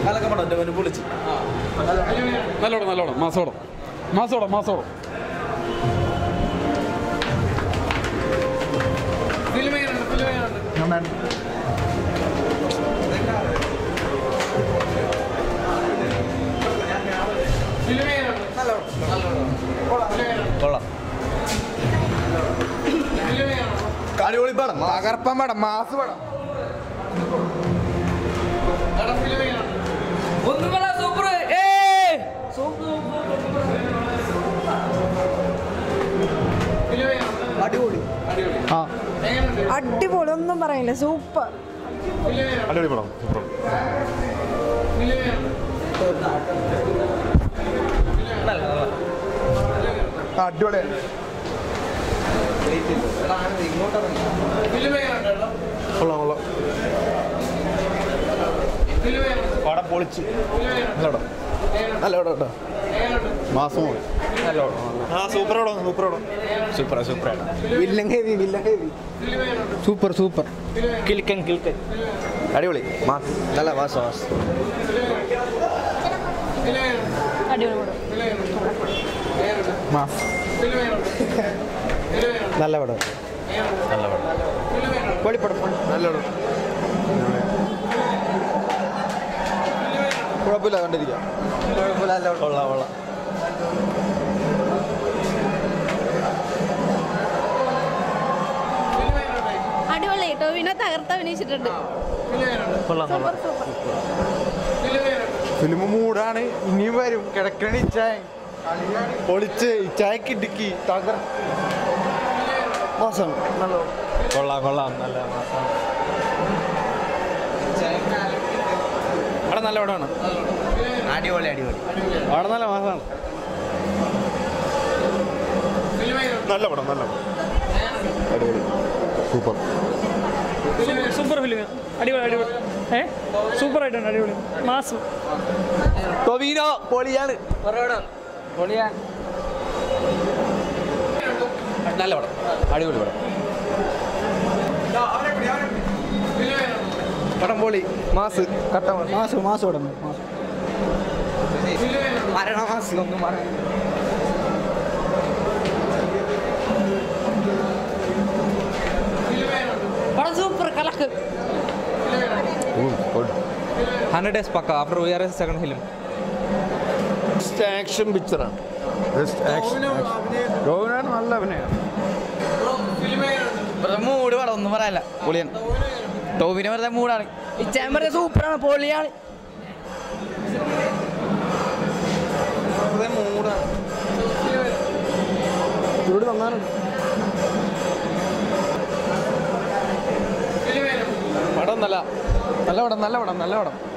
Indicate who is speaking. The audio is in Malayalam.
Speaker 1: അതൊക്കെ പടം എൻ്റെ മുന്നിൽ പൊളിച്ച്
Speaker 2: നല്ലോണം നല്ലോണം മാസോളം മാസോളം മാസോളം
Speaker 1: കൊള്ളാം അടിപൊളി പടം
Speaker 3: തകർപ്പൻ പടം മാസ് പടം
Speaker 4: ഒന്നും വേണ്ട സൂപ്പർ ഏ
Speaker 1: അടിപൊളി
Speaker 5: അടിപൊളി ഒന്നും പറയില്ല സൂപ്പർ
Speaker 6: അടിപൊളി പടം സൂപ്പർ
Speaker 3: അടിപൊളി
Speaker 6: കൊള്ളാം കൊള്ളാം പടം പൊളിച്ച് നല്ല പടം നല്ല പടം കേട്ടോ മാസം പോയി ആ സൂപ്പർ പടം സൂപ്പർ പടം super super
Speaker 3: villain heavy villain heavy super super
Speaker 1: കിൽക്കൻ കിൽക്കൻ അടിപൊളി മാസ് നല്ല മാസ് മാസ്
Speaker 5: അടിപൊളി പടം
Speaker 3: മാസ്
Speaker 1: നല്ല പടം നല്ല പടം
Speaker 3: പൊളിപ്പടം പൊളി
Speaker 6: നല്ല പടം കുഴപ്പമില്ല കണ്ടിരിക്കാം
Speaker 1: കുഴപ്പമില്ല കൊള്ളാം കൊള്ളാം
Speaker 5: അടിപൊളി ടോവിനെ തകർത്ത് അഭിനയിച്ചിട്ടുണ്ട്
Speaker 1: കൊള്ളാം കൊള്ളാം
Speaker 3: ഫിലിം മൂടാണ് ഇനിയും വരും കിടക്കണ ഇച്ചായ പൊളിച്ച് ഇച്ചായക്ക് ഇടുക്കി തകർ മോശം നല്ല
Speaker 1: കൊള്ളാം കൊള്ളാം നല്ല മാസം
Speaker 3: അവിടെ നല്ല പടമാണ്
Speaker 1: അടിപൊളി അടിപൊളി
Speaker 3: അവിടെ നല്ല മാസമാണ്
Speaker 6: നല്ല പടം നല്ല പടം അടിപൊളി സൂപ്പർ
Speaker 7: സൂപ്പർ ഫിലിം അടിപൊളി അടിപൊളി ഏ സൂപ്പർ ആയിട്ടുണ്ട് അടിപൊളി മാസ്
Speaker 3: ടൊവീനോ പൊളിയാണ്
Speaker 1: നല്ല പടം അടിപൊളി പടം
Speaker 3: പടം പൊളി മാസ് കട്ട മാസ് മാസ് പടം മരണ മാസ് ഒന്നും പറയാൻ
Speaker 5: പടം സൂപ്പർ കലക്ക്
Speaker 4: ഹൺഡ്രഡ് ഡേയ്സ് പക്ക after V R S second film
Speaker 6: best action പിക്ചറാണ് ബെസ്റ്റ് ആക്ഷൻ
Speaker 3: ടോവിനാണ് നല്ല അഭിനയം
Speaker 4: മൂഡ് പടം ഒന്നും പറയാനില്ല പൊളിയാണ് ടോവിനെ വെറുതെ മൂടാണ് ഇച്ചാൻ പറഞ്ഞ സൂപ്പറാണ് പൊളിയാണ്
Speaker 3: ഇവിടെ നന്നാണ് പടം നല്ല നല്ല പടം നല്ല പടം നല്ല പടം